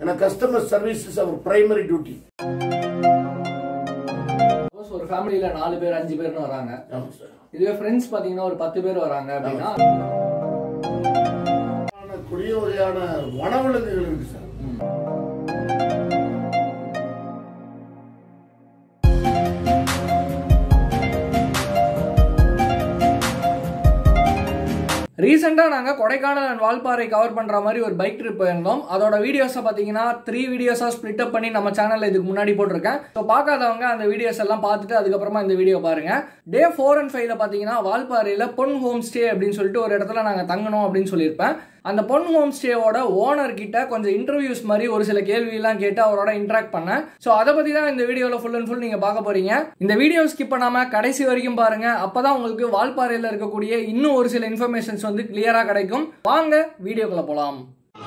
ஏன்னா customer service is our primary duty suppose ஒரு ஃபேமிலியில நாலு பேர் அஞ்சு பேர்னு வராங்க ஆமாம் சார் இதுவே ஃப்ரெண்ட்ஸ் பாத்தீங்கன்னா ஒரு பத்து பேர் வராங்க அப்படின்னா கொடிய வகையான வனவிலங்குகள் இருக்கு சார் ரீசெண்டாக நாங்கள் கொடைக்கானல் அண்ட் வால்பாறை கவர் பண்ணுற மாதிரி ஒரு பைக் ட்ரிப் போயிருந்தோம் அதோட வீடியோஸை பார்த்தீங்கன்னா த்ரீ வீடியோஸாக ஸ்ப்ளிட் அப் பண்ணி நம்ம சேனலில் இதுக்கு முன்னாடி போட்டிருக்கேன் ஸோ பார்க்காதவங்க அந்த வீடியோஸ் எல்லாம் பார்த்துட்டு அதுக்கப்புறமா இந்த வீடியோ பாருங்க டே ஃபோர் அண்ட் ஃபைவ்ல பார்த்தீங்கன்னா வால்பாறையில் பொன் ஹோம் ஸ்டே அப்படின்னு சொல்லிட்டு ஒரு இடத்துல நாங்கள் தங்கணும் அப்படின்னு சொல்லியிருப்பேன் அந்த பொன் ஹோம் ஸ்டேவோட ஓனர் கிட்ட கொஞ்சம் இன்டர்வியூஸ் மாதிரி ஒரு சில கேள்வியெல்லாம் கேட்டு அவரோட இன்ட்ராக்ட் பண்ணேன் ஸோ அதை பற்றி தான் இந்த வீடியோவில் ஃபுல் அண்ட் ஃபுல் நீங்கள் பார்க்க போறீங்க இந்த வீடியோ ஸ்கிப் பண்ணாமல் கடைசி வரைக்கும் பாருங்க அப்பதான் உங்களுக்கு வால்பாறையில் இருக்கக்கூடிய இன்னும் ஒரு சில இன்ஃபர்மேஷன்ஸ் வந்து கிளியராக கிடைக்கும் வாங்க வீடியோக்குள்ள போகலாம்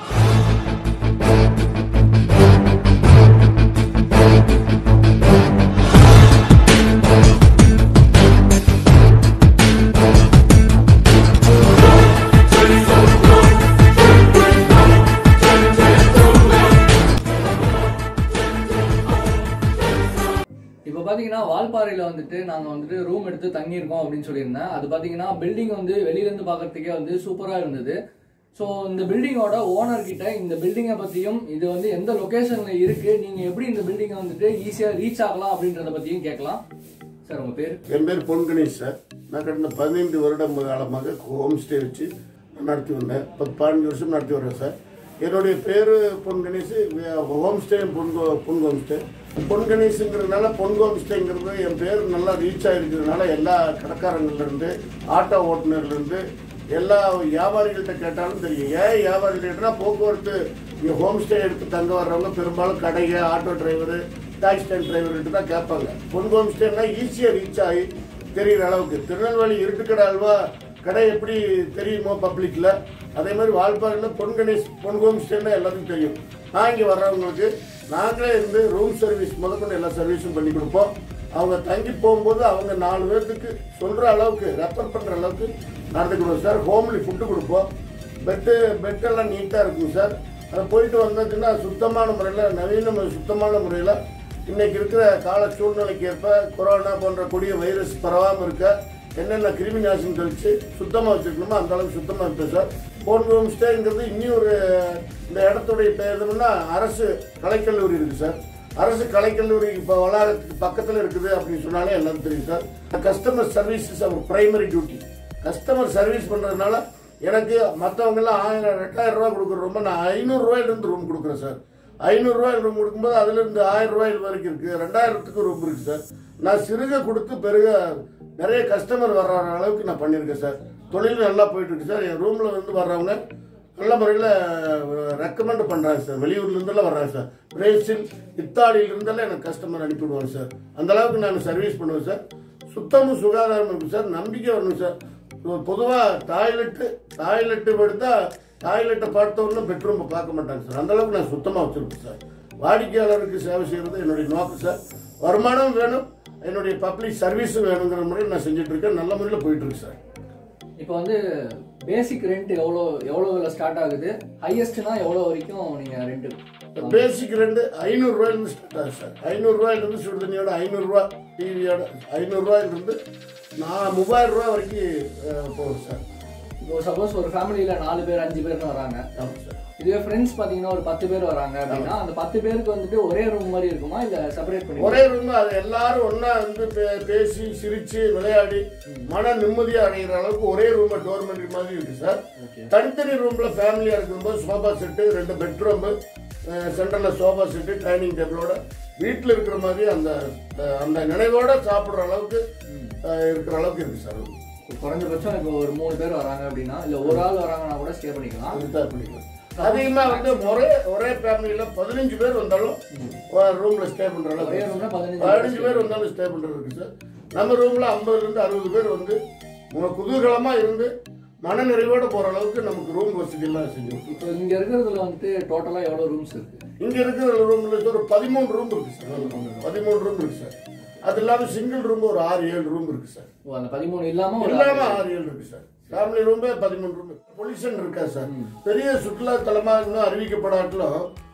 இப்போ பார்த்தீங்கன்னா வால்பாறையில் வந்துட்டு நாங்கள் வந்துட்டு ரூம் எடுத்து தங்கியிருக்கோம் அப்படின்னு சொல்லியிருந்தேன் அது பார்த்தீங்கன்னா பில்டிங் வந்து வெளியிலேருந்து பார்க்கறதுக்கே வந்து சூப்பராக இருந்தது ஸோ இந்த பில்டிங்கோட ஓனர் கிட்ட இந்த பில்டிங்கை பற்றியும் இது வந்து எந்த லொக்கேஷனில் இருக்குது நீங்கள் எப்படி இந்த பில்டிங்கை வந்துட்டு ஈஸியாக ரீச் ஆகலாம் அப்படின்றத பற்றியும் கேட்கலாம் சார் உங்கள் பேர் என் பேர் பொன் கணேஷ் சார் நான் கடந்த பதினைந்து வருடம் காலமாக ஹோம் ஸ்டே வச்சு நடத்தி வந்தேன் பத்து பதினஞ்சு வருஷம் நடத்தி வரேன் சார் என்னுடைய பேர் பொன் கணேஷ் ஹோம் ஸ்டே பொன் கோ- பொன் ஹோம் ஸ்டே பொன் கணேஷுங்கிறதுனால பொன் ஹோம் ஸ்டேங்கிறது என் பேர் நல்லா ரீச் ஆகிருக்கிறதுனால எல்லா கடைக்காரங்கள்லேருந்து ஆட்டோ ஓட்டுநர்லேருந்து எல்லா வியாபாரிகள்கிட்ட கேட்டாலும் தெரியும் ஏன் வியாபாரிகள் கேட்டால் போக்குவரத்து இங்கே ஹோம் ஸ்டே எடுத்து தங்க வர்றவங்க பெரும்பாலும் கடைங்க ஆட்டோ டிரைவரு டாக்ஸி ஸ்டாண்ட் டிரைவர்கிட்ட தான் கேட்பாங்க பொன் ஹோம் ஸ்டேனா ஈஸியாக ரீச் ஆகி தெரிகிற அளவுக்கு திருநெல்வேலி இருட்டுக்கடை அல்வா கடை எப்படி தெரியுமோ பப்ளிக்ல அதே மாதிரி வால்பாறையில் பொன் கணேஷ் பொன் ஹோம் ஸ்டேன்னா எல்லாத்துக்கும் தெரியும் நான் இங்கே வர்றவங்களுக்கு நாங்களே இருந்து ரூம் சர்வீஸ் முதற்கொண்டு எல்லா சர்வீஸும் பண்ணி கொடுப்போம் அவங்க தங்கி போகும்போது அவங்க நாலு பேர்த்துக்கு சொல்கிற அளவுக்கு ரெஃபர் பண்ணுற அளவுக்கு நடந்துக்கிடுவோம் சார் ஹோம்லி ஃபுட்டு கொடுப்போம் பெட்டு பெட்டெல்லாம் நீட்டாக இருக்கும் சார் அதை போயிட்டு வந்ததுன்னா சுத்தமான முறையில் நவீன மு- சுத்தமான முறையில் இன்னைக்கு இருக்கிற கால சூழ்நிலைக்கு ஏற்ப கொரோனா போன்ற கொடிய வைரஸ் பரவாமல் இருக்க என்னென்ன கிருமி நாசினி தெளித்து சுத்தமாக வச்சுருக்கணுமோ அந்த அளவுக்கு சுத்தமாக இருப்பேன் சார் போன் ஹோம் ஸ்டேங்கிறது இன்னும் ஒரு இந்த இடத்துடைய பேர் என்னன்னா அரசு கலைக்கல்லூரி இருக்குது சார் அரசு கலைக்கல்லூரி இப்போ வளாகத்துக்கு பக்கத்தில் இருக்குது அப்படின்னு சொன்னாலே எல்லாரும் தெரியும் sir customer service is our primary duty customer service பண்ணுறதுனால எனக்கு மற்றவங்கெல்லாம் ஆயிரம் ரெண்டாயிரம் ரூபா கொடுக்குற ரொம்ப நான் ஐநூறுரூவாயிலிருந்து ரூம் கொடுக்குறேன் சார் ஐநூறுரூவாயில் ரூம் கொடுக்கும்போது அதுலேருந்து ஆயிரம் ரூபாயில் வரைக்கும் இருக்குது ரெண்டாயிரத்துக்கு ரூம் இருக்குது சார் நான் சிறுக கொடுத்து பெருக நிறைய கஸ்டமர் வர்ற அளவுக்கு நான் பண்ணியிருக்கேன் சார் தொழில் நல்லா போயிட்டு இருக்கு சார் என் ரூமில் வந்து வர்றவங்க நல்ல முறையில் ரெக்கமெண்ட் பண்ணுறாங்க சார் வெளியூர்லேருந்தெல்லாம் வர்றாங்க சார் பிரேசில் இத்தாலியிலிருந்தெல்லாம் எனக்கு கஸ்டமர் அனுப்பிவிடுவாங்க சார் அந்த அளவுக்கு நான் சர்வீஸ் பண்ணுவேன் சார் சுத்தமும் சுகாதாரமும் இருக்கும் சார் நம்பிக்கை வரணும் சார் பொதுவாக டாய்லெட்டு டாய்லெட்டு படுத்தா டாய்லெட்டை பார்த்த உடனே பெட்ரூமை பார்க்க மாட்டாங்க சார் அந்த அளவுக்கு நான் சுத்தமாக வச்சுருப்பேன் சார் வாடிக்கையாளருக்கு சேவை செய்கிறது என்னுடைய நோக்கம் சார் வருமானம் வேணும் என்னுடைய பப்ளிக் சர்வீஸும் வேணுங்கிற முறையில் நான் செஞ்சுட்டு இருக்கேன் நல்ல முறையில் போயிட்டு இருக்கு சார் இப்போ வந்து பேசிக் ரெண்ட் எவ்வளோ எவ்வளோ ஸ்டார்ட் ஆகுது ஹையஸ்ட்னா எவ்வளோ வரைக்கும் நீங்கள் ரெண்ட் பேசிக் ரெண்டு ஐநூறுரூவாயிலிருந்து ஸ்டார்ட் ஆகுது சார் ஐநூறுரூவாயிலிருந்து சுடு தண்ணியோட ஐநூறுரூவா டிவியோட ஐநூறுரூவாயிலிருந்து நான் மூவாயிரம் ரூபா வரைக்கும் அஹ், போகுது சார் இப்போ சப்போஸ் ஒரு ஃபேமிலியில் நாலு பேர் அஞ்சு பேர்னு வராங்க ஆமாம் சார் இதுவே ஃப்ரெண்ட்ஸ் பார்த்தீங்கன்னா ஒரு பத்து பேர் வராங்க அப்படின்னா அந்த பத்து பேருக்கு வந்துட்டு ஒரே ரூம் மாதிரி இருக்குமா இல்லை செப்பரேட் பண்ணி ஒரே ரூம் அது எல்லாரும் ஒண்ணா வந்து பே- பேசி சிரிச்சு விளையாடி மன நிம்மதியா அடைகிற அளவுக்கு ஒரே ரூம் டோர்மெண்ட்ரி மாதிரி இருக்கு சார் Okay. தனித்தனி ரூம்ல ஃபேமிலியா இருக்கும்போது சோஃபா செட்டு ரெண்டு பெட்ரூம் சென்டர்ல சோஃபா செட்டு டைனிங் டேபிளோட வீட்டில் இருக்கிற மாதிரி அந்த அஹ், அந்த நினைவோட சாப்பிடுற அளவுக்கு அஹ், இருக்கிற அளவுக்கு இருக்கு சார் room. குறைஞ்சபட்சம் இப்போ ஒரு மூணு பேர் வராங்க அப்படின்னா இல்லை ஒரு ஆள் வராங்கன்னா கூட ஸ்டே பண்ணிக்கலாம் அதுதான் பண்ணிக்கலாம் அதிகமா வந்து ஒரே ஒரே ஃபேமிலியில பதினஞ்சு பேர் வந்தாலும் ரூம்ல ஸ்டே பண்ற அளவுக்கு ஒரே இருக்கு. ரூம்ல பதினஞ்சு பதினஞ்சு பேர் வந்தாலும் ஸ்டே பண்றது இருக்கு சார் நம்ம ரூம்ல ஐம்பதுல இருந்து அறுபது பேர் வந்து உங்க குதூகலமா இருந்து மன நிறைவோட போற அளவுக்கு நமக்கு ரூம் வசதி எல்லாம் செஞ்சோம் இப்போ இங்க இருக்கிறதுல வந்துட்டு டோட்டலா எவ்வளவு ரூம்ஸ் இருக்கு இங்க இருக்கிற ரூம்ல ஒரு பதிமூணு ரூம் இருக்கு சார் பதிமூணு ரூம் இருக்கு சார் அது இல்லாம சிங்கிள் ரூம் ஒரு ஆறு ஏழு ரூம் இருக்கு சார் ஓ அந்த பதிமூணு இல்லாம ஒரு இல்லாம ஆறு ஏழு இருக்கு சார் ஃபேமிலி ரூமே பதிமூணு ரூம் பொல்யூஷன் இருக்கா சார் பெரிய சுற்றுலா தலமா இன்னும் அறிவிக்கப்படாட்டிலும்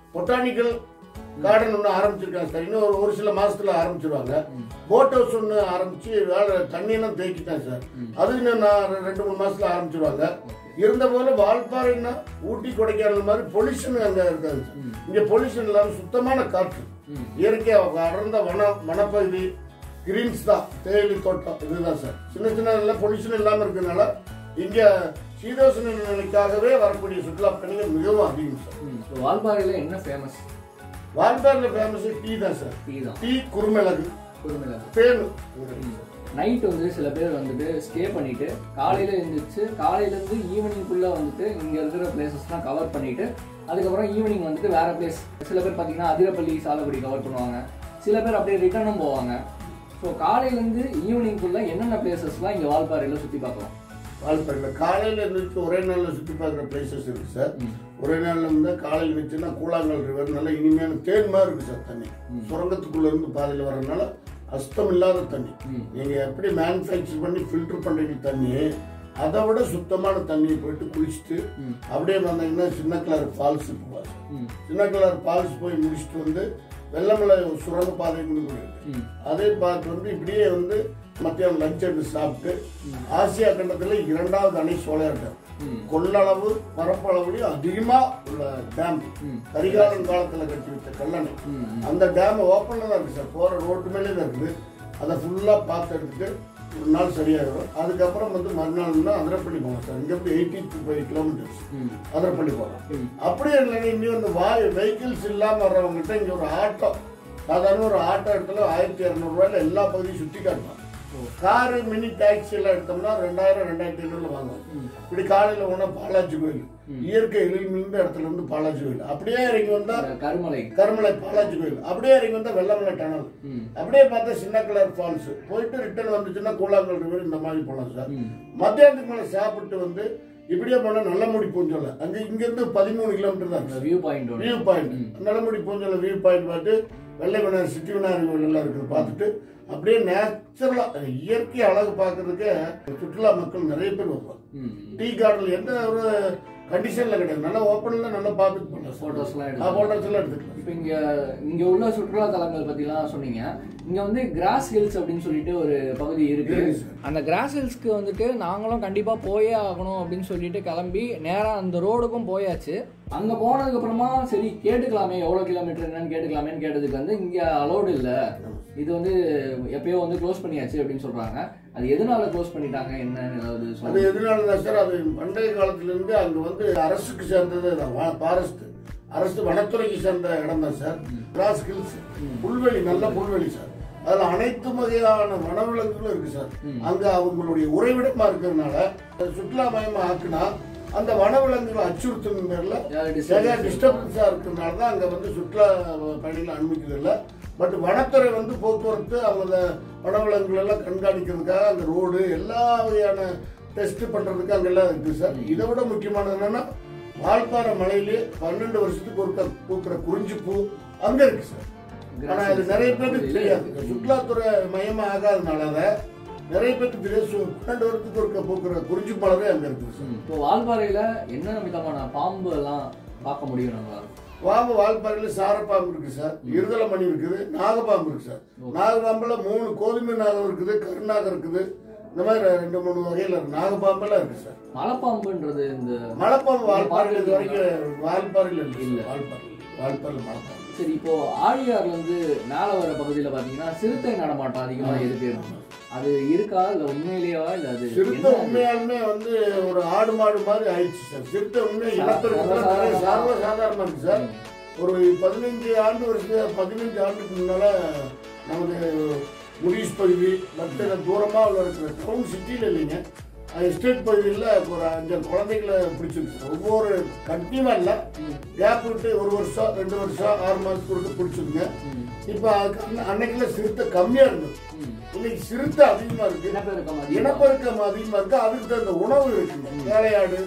பொட்டானிக்கல் கார்டன் ஒன்று ஆரம்பிச்சிருக்காங்க சார் இன்னும் ஒரு ஒரு சில மாசத்துல ஆரம்பிச்சிருவாங்க போட் ஹவுஸ் ஒன்று ஆரம்பிச்சு வேலை தண்ணியெல்லாம் தேக்கிட்டேன் சார் அது இன்னும் நான் ரெ- ரெண்டு மூணு மாசத்துல ஆரம்பிச்சிருவாங்க இருந்த போல வால்பாறைன்னா ஊட்டி கொடைக்கானல் மாதிரி பொல்யூஷன் அங்கே இருக்காது சார் இங்கே பொல்யூஷன் இல்லாமல் சுத்தமான காற்று இயற்கையாக அடர்ந்த வன வனப்பகுதி கிரீன்ஸ் தான் தேயிலை தோட்டம் இதுதான் சார் சின்ன சின்ன எல்லாம் பொல்யூஷன் இல்லாமல் இருக்கிறதுனால இங்கே சீதோஷண நிலைக்காகவே வரக்கூடிய சுற்றுலா பயணிகள் மிகவும் அதிகம் சார் ஸோ வால்பாறையில் என்ன ஃபேமஸ் வால்பாறையில் ஃபேமஸ் டீ தான் சார் டீ தான் டீ குறுமிளகு குறுமிளகு தேனு நைட் வந்து சில பேர் வந்துட்டு ஸ்டே பண்ணிட்டு காலையில எழுந்திரிச்சு காலையிலேருந்து ஈவினிங்குள்ளே வந்துட்டு இங்கே இருக்கிற பிளேசஸ்லாம் கவர் பண்ணிட்டு அதுக்கப்புறம் ஈவினிங் வந்துட்டு வேற பிளேஸ் சில பேர் பார்த்தீங்கன்னா அதிரப்பள்ளி சாலக்குடி கவர் பண்ணுவாங்க சில பேர் அப்படியே ரிட்டர்னும் போவாங்க ஸோ காலையிலேருந்து ஈவினிங்குள்ளே என்னென்ன பிளேசஸ்லாம் இங்கே வால்பாறையில் சுற்றி பார்க்கலாம் வால்பாறையில் காலையில் இருந்துச்சு ஒரே நாளில் சுற்றி பார்க்குற பிளேசஸ் இருக்குது சார் ஒரே நாளில் வந்து காலையில் இருந்துச்சுன்னா கூழாங்கல் ரிவர் நல்லா இனிமையான தேன் மாதிரி இருக்குது சார் தண்ணி சுரங்கத்துக்குள்ள இருந்து பாதையில் வர்றதுனால அஸ்தம் இல்லாத தண்ணி நீங்கள் எப்படி மேனுஃபேக்சர் பண்ணி ஃபில்டர் பண்ணுறீங்க தண்ணி அதை விட சுத்தமான தண்ணியை போயிட்டு குளிச்சுட்டு அப்படியே வந்தீங்கன்னா சின்ன கலர் ஃபால்ஸ் போவாங்க சின்ன கலர் ஃபால்ஸ் போய் முடிச்சுட்டு வந்து வெள்ளமலை சுரங்க பாதைன்னு கூட இருக்கு அதே பார்த்து வந்து இப்படியே வந்து மத்தியானம் லஞ்ச் எடுத்து சாப்பிட்டு ஆசியா கண்டத்துல இரண்டாவது அணை சோழர் டேம் கொள்ளளவு பரப்பளவுலையும் அதிகமா உள்ள டேம் கரிகாலன் காலத்துல கட்டி வச்ச கல்லணை அந்த டேம் ஓப்பன்ல தான் இருக்கு சார் போற ரோட்டு மேலே தான் இருக்குது அதை ஃபுல்லா பார்த்து எடுத்துட்டு ஒரு நாள் சரியாயிடும் அதுக்கப்புறம் வந்து மறுநாள் தான் அதிரப்பள்ளி போகணும் சார் இங்க இருந்து eighty to five kilometres Athirappilly போகலாம் அப்படியே இல்லைன்னா இன்னும் இந்த வாய் வெஹிக்கிள்ஸ் இல்லாம வர்றவங்ககிட்ட இங்க ஒரு ஆட்டோ சாதாரண ஒரு ஆட்டோ இடத்துல ஆயிரத்தி இரநூறுவாயில எல்லா பகுதியும் சுற்றி காட்டலாம் காரு மினி டாக்ஸி எல்லாம் எடுத்தோம்னா ரெண்டாயிரம் ரெண்டாயிரத்தி ஐநூறுல வாங்குவோம் இப்படி காலையில போனா பாலாஜி கோயில் இயற்கை எழில் மிகுந்த இடத்துல இருந்து பாலாஜி கோயில் அப்படியே இறங்கி வந்தா கருமலை கருமலை பாலாஜி கோயில் அப்படியே இறங்கி வந்தா வெள்ளமலை டனல் அப்படியே பார்த்தா சின்ன கலர் ஃபால்ஸ் போயிட்டு ரிட்டர்ன் வந்துச்சுன்னா கூழாங்கல் ரிவர் இந்த மாதிரி போகலாம் சார் மத்தியானத்துக்கு மேலே சாப்பிட்டு வந்து இப்படியே போனா நல்லமுடி பூஞ்சோலை அங்க இங்க இருந்து பதிமூணு கிலோமீட்டர் தான் இருக்கு. வியூ பாயிண்ட் ஒன்று view point Nallamudi Poonjolai view point பார்த்து வெள்ளை விநாயகர் சிட்டி விநாயகர் கோயில் எல்லாம் இருக்குது பார்த்துட்டு அப்படியே நேச்சுரலா இயற்கை அழகு பார்க்கறதுக்கு சுற்றுலா மக்கள் நிறைய பேர் வருவாங்க டீ கார்டன் எந்த ஒரு கண்டிஷன்ல கிடையாது நல்லா ஓப்பன்ல நல்லா பார்த்துட்டு போகலாம் ஃபோட்டோஸ்லாம் எடுத்து போட்டோஸ் எல்லாம் எடுத்துக்கலாம் இப்போ இங்க இங்க உள்ள சுற்றுலா தலங்கள் பத்திலாம் சொன்னீங்க இங்க வந்து கிராஸ் ஹில்ஸ் அப்படின்னு சொல்லிட்டு ஒரு பகுதி இருக்கு இருக்கு சார். அந்த கிராஸ் ஹில்ஸ்க்கு வந்துட்டு நாங்களும் கண்டிப்பா போயே ஆகணும் அப்படின்னு சொல்லிட்டு கிளம்பி நேரா அந்த ரோடுக்கும் போயாச்சு அங்க போனதுக்கு அப்புறமா சரி கேட்டுக்கலாமே எவ்வளவு கிலோமீட்டர் என்னன்னு கேட்டுக்கலாமேன்னு கேட்டதுக்கு வந்து இங்க அலோடு இல்ல இது வந்து எப்பயோ வந்து க்ளோஸ் பண்ணியாச்சு அப்படின்னு சொல்றாங்க அது எதனால க்ளோஸ் பண்ணிட்டாங்க என்னன்னு ஏதாவது அது சொல்லுங்க எதனால தான் சார் அது பண்டைய காலத்துல இருந்து அங்க வந்து அரசுக்கு சேர்ந்தது ஃபாரஸ்ட் அரசு வனத்துறைக்கு சேர்ந்த இடம் தான் சார் கிராஸ் ஹில்ஸ் புல்வெளி நல்ல புல்வெளி சார் அதுல அனைத்து வகையான வனவிலங்குகளும் இருக்கு சார் அங்க அவங்களுடைய உறைவிடமா இருக்கிறதுனால சுற்றுலா மயமா ஆக்குனா அந்த வனவிலங்குகள் அச்சுறுத்தும் பேர்ல ஏதாவது சரியா டிஸ்டர்பன்ஸா இருக்கிறதுனால தான் அங்க வந்து சுற்றுலா பயணிகள் அனுமதிக்கிறது இல்லை பட் வனத்துறை வந்து போக்குவரத்து அவங்க அந்த வனவிலங்குகள் எல்லாம் கண்காணிக்கிறதுக்காக அந்த ரோடு எல்லா வகையான டெஸ்ட் பண்றதுக்கு அங்கெல்லாம் இருக்கு சார் இதை விட முக்கியமானது என்னன்னா வால்பாறை மலையிலே பன்னெண்டு வருஷத்துக்கு ஒருக்க பூக்கிற குறிஞ்சி பூ அங்க இருக்கு சார் ஆனா அது நிறைய பேருக்கு தெரியாது சுற்றுலாத்துறை மையமா ஆகாதனால அதை நிறைய பேருக்கு தெரியாது சு- பன்னெண்டு வருஷத்துக்கு ஒருக்க பூக்கிற குறிஞ்சி மலரே அங்க இருக்கு சார் இப்போ வால்பாறையில என்ன விதமான பாம்பு எல்லாம் பார்க்க முடியும் நம்மளால பாம்பு வால்பாறையில சாரப்பாம்பு இருக்கு சார் இருதலமணி இருக்குது நாகப்பாம்பு இருக்கு சார் நாகப்பாம்புல மூணு கோதுமை நாகம் இருக்குது கருநாகம் இருக்குது இந்த மாதிரி ரெண்டு மூணு வகையில இருக்கு நாகப்பாம்பெல்லாம் இருக்கு சார் மலைப்பாம்புன்றது இந்த மலைப்பாம்பு வால்பாறையில் இது வரைக்கும் வால்பாறையில் இல்லை இல்ல வால்பாறையில் வால்பாறையில் மலைப்பாம்பு சரி இப்போ ஆழியார்ல இருந்து மேல வர பகுதியில பாத்தீங்கன்னா சிறுத்தை நடமாட்டம் அதிகமா இருக்கு அது இருக்கா இல்ல உண்மையிலேயேவா இல்ல அது சிறுத்தை என்ன? உண்மையாலுமே வந்து ஒரு ஆடு மாடு மாதிரி ஆயிடுச்சு சார் சிறுத்தை உண்மை இனப்பெருக்கத்துல நிறைய சர்வ சாதாரணமா இருக்கு சார் ஒரு பதினஞ்சு ஆண்டு வருஷம் பதினஞ்சு ஆண்டுக்கு முன்னால நமது முடிஸ் பகுதி மற்ற தூரமா உள்ள இருக்கிற டவுன் சிட்டியில இல்லைங்க எஸ்டேட் பகுதியில் ஒரு அஞ்சு குழந்தைகளை பிடிச்சிருக்கு சார் ஒவ்வொரு கண்டிப்பா இல்லை கேப் விட்டு ஒரு வருஷம் ரெண்டு வருஷம் ஆறு மாதத்துக்கு ஒருக்க பிடிச்சிருங்க இப்போ அதுக்கு அன்ன- அன்னைக்கெல்லாம் சிறுத்தை கம்மியா இருந்தது இன்னைக்கு சிறுத்தை அதிகமா இருக்கு இனப்பெருக்கம் அதிகம். இனப்பெருக்கம் அதிகமா இருக்கு அதுக்கு தகுந்த உணவு இருக்குங்க வேலையாடு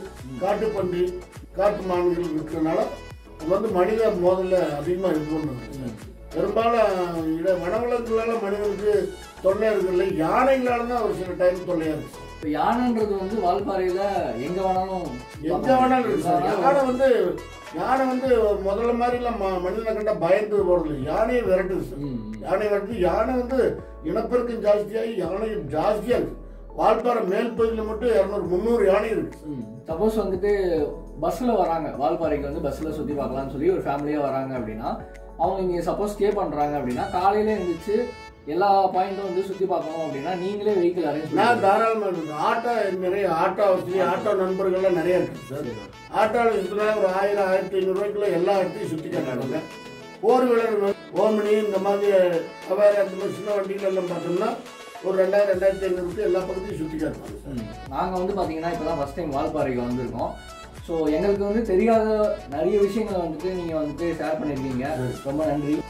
காட்டுப்பன்றி காட்டு மான்கள் இருக்கிறதுனால அது வந்து மனித மோதல்ல அதிகமா இது பண்ணுது பெரும்பாலும் இட வனவிலங்குகளால மனிதனுக்கு தொல்லையா இருக்குல்ல யானைகளால தான் ஒரு சில டைம் தொல்லையா இருக்கு இப்போ யானைன்றது வந்து வால்பாறையில எங்க வேணாலும் எங்க வேணாலும் இருக்கு சார் யானை வந்து யானை வந்து முதல்ல மாதிரிலாம் ம- மனிதனை கண்டா பயந்து போறது இல்லை யானையை விரட்டுது சார் ம், யானை விரட்டு யானை வந்து இனப்பெருக்கம் ஜாஸ்தியாகி யானை ஜாஸ்தியா இருக்கு வால்பாறை மேல் பகுதியில் மட்டும் இரநூறு முந்நூறு யானை இருக்கு சப்போஸ் வந்துட்டு பஸ்ஸில் வராங்க வால்பாறைக்கு வந்து பஸ்ஸில் சுற்றி பார்க்கலாம்னு சொல்லி ஒரு ஃபேமிலியாக வராங்க அப்படின்னா அவங்க இங்கே சப்போஸ் ஸ்டே பண்ணுறாங்க அப்படின்னா காலையில எழுந்திரிச்சு எல்லா பாயிண்ட்டும் வந்து சுற்றி பார்க்கணும் அப்படின்னா நீங்களே வெஹிக்கிள் அரேஞ்ச் நான் தாராளமாக இருக்கு ஆட்டோ நிறைய ஆட்டோ வசதி ஆட்டோ நண்பர்கள்லாம் நிறைய இருக்கு சார் ஆட்டோவில் சுற்றினா ஒரு ஆயிரம் ஆயிரத்தி ஐநூறுரூவாய்க்குள்ள எல்லா இடத்தையும் சுற்றி காட்டுறாங்க ஃபோர் வீலர் ஓமினி இந்த மாதிரி வேற அந்த மாதிரி சின்ன வண்டிகள் எல்லாம் பார்த்தோம்னா ஒரு ரெண்டாயிரம் ரெண்டாயிரத்தி ஐநூறுக்கு எல்லா பக்கத்தையும் சுற்றி காட்டுவாங்க சார் நாங்கள் வந்து பார்த்தீங்கன்னா இப்போ தான் ஃபஸ்ட் டைம் வால்பாறைக்கு வந்திருக்கோம் ஸோ எங்களுக்கு வந்து தெரியாத நிறைய விஷயங்களை வந்துட்டு நீங்கள் வந்துட்டு ஷேர் பண்ணியிருக்கீங்க ரொம்ப நன்றி